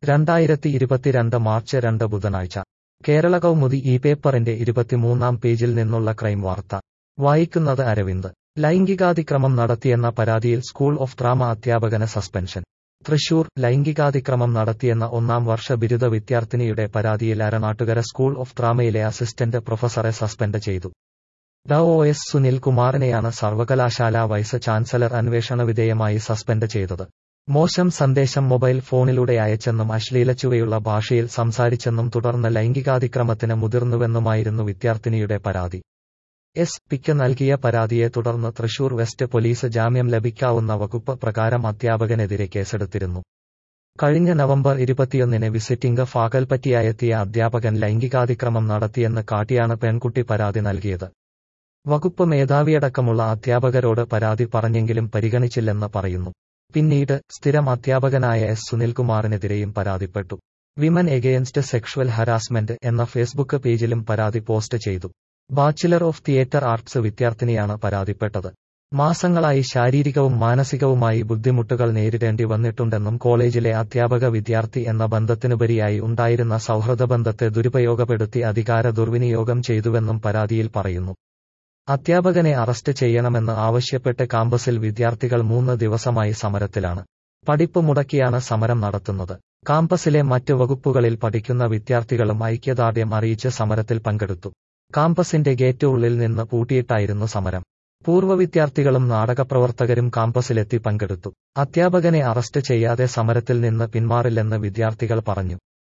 രണ്ടായിരത്തി ഇരുപത്തിരണ്ട് മാർച്ച് രണ്ട് ബുധനാഴ്ച കേരള കൗമുദി ഈ പേപ്പറിന്റെ ഇരുപത്തിമൂന്നാം പേജിൽ നിന്നുള്ള ക്രൈം വാർത്ത വായിക്കുന്നത് അരവിന്ദ് ലൈംഗികാതിക്രമം നടത്തിയെന്ന പരാതിയിൽ സ്കൂൾ ഓഫ് ഡ്രാമ അധ്യാപകന് സസ്പെൻഷൻ തൃശൂർ ലൈംഗികാതിക്രമം നടത്തിയെന്ന ഒന്നാം വർഷ ബിരുദ വിദ്യാർത്ഥിനിയുടെ പരാതിയിൽ അരനാട്ടുകര സ്കൂൾ ഓഫ് ഡ്രാമയിലെ അസിസ്റ്റന്റ് പ്രൊഫസറെ സസ്പെൻഡ് ചെയ്തു ഡ ഒ എസ് സുനിൽ കുമാറിനെയാണ് സർവകലാശാല വൈസ് ചാൻസലർ അന്വേഷണ വിധേയമായി സസ്പെൻഡ് ചെയ്തത് മോശം സന്ദേശം മൊബൈൽ ഫോണിലൂടെ അയച്ചെന്നും അശ്ലീലച്ചുവയുള്ള ഭാഷയിൽ സംസാരിച്ചെന്നും തുടർന്ന് ലൈംഗികാതിക്രമത്തിന് മുതിർന്നുവെന്നുമായിരുന്നു വിദ്യാർത്ഥിനിയുടെ പരാതി എസ് പിക്ക് നൽകിയ പരാതിയെ തുടർന്ന് തൃശൂർ വെസ്റ്റ് പോലീസ് ജാമ്യം ലഭിക്കാവുന്ന വകുപ്പ് പ്രകാരം അധ്യാപകനെതിരെ കേസെടുത്തിരുന്നു കഴിഞ്ഞ നവംബർ ഇരുപത്തിയൊന്നിന് വിസിറ്റിംഗ് ഫാക്കൽപ്പറ്റിയായെത്തിയ അധ്യാപകൻ ലൈംഗികാതിക്രമം നടത്തിയെന്ന് കാട്ടിയാണ് പെൺകുട്ടി പരാതി നൽകിയത് വകുപ്പ് മേധാവിയടക്കമുള്ള അധ്യാപകരോട് പരാതി പറഞ്ഞെങ്കിലും പരിഗണിച്ചില്ലെന്ന് പറയുന്നു പിന്നീട് സ്ഥിരം അധ്യാപകനായ എസ് സുനിൽകുമാറിനെതിരെയും പരാതിപ്പെട്ടു വിമൻ എഗെയിൻസ്റ്റ് സെക്ഷുവൽ ഹരാസ്മെന്റ് എന്ന ഫേസ്ബുക്ക് പേജിലും പരാതി പോസ്റ്റ് ചെയ്തു ബാച്ചിലർ ഓഫ് തിയേറ്റർ ആർട്സ് വിദ്യാർത്ഥിനിയാണ് പരാതിപ്പെട്ടത് മാസങ്ങളായി ശാരീരികവും മാനസികവുമായി ബുദ്ധിമുട്ടുകൾ നേരിടേണ്ടി വന്നിട്ടുണ്ടെന്നും കോളേജിലെ അധ്യാപക വിദ്യാർത്ഥി എന്ന ബന്ധത്തിനുപരിയായി ഉണ്ടായിരുന്ന സൗഹൃദ ബന്ധത്തെ ദുരുപയോഗപ്പെടുത്തി അധികാര ദുർവിനിയോഗം ചെയ്തുവെന്നും പരാതിയിൽ പറയുന്നു അധ്യാപകനെ അറസ്റ്റ് ചെയ്യണമെന്ന് ആവശ്യപ്പെട്ട് കാമ്പസിൽ വിദ്യാർത്ഥികൾ മൂന്ന് ദിവസമായി സമരത്തിലാണ് പഠിപ്പ് മുടക്കിയാണ് സമരം നടത്തുന്നത് കാമ്പസിലെ മറ്റ് വകുപ്പുകളിൽ പഠിക്കുന്ന വിദ്യാർത്ഥികളും ഐക്യദാർഢ്യം അറിയിച്ച് സമരത്തിൽ പങ്കെടുത്തു കാമ്പസിന്റെ ഗേറ്റ് ഉള്ളിൽ നിന്ന് പൂട്ടിയിട്ടായിരുന്നു സമരം പൂർവ്വ വിദ്യാർത്ഥികളും നാടകപ്രവർത്തകരും കാമ്പസിലെത്തി പങ്കെടുത്തു അധ്യാപകനെ അറസ്റ്റ് ചെയ്യാതെ സമരത്തിൽ നിന്ന് പിന്മാറില്ലെന്ന് വിദ്യാർത്ഥികൾ പറഞ്ഞു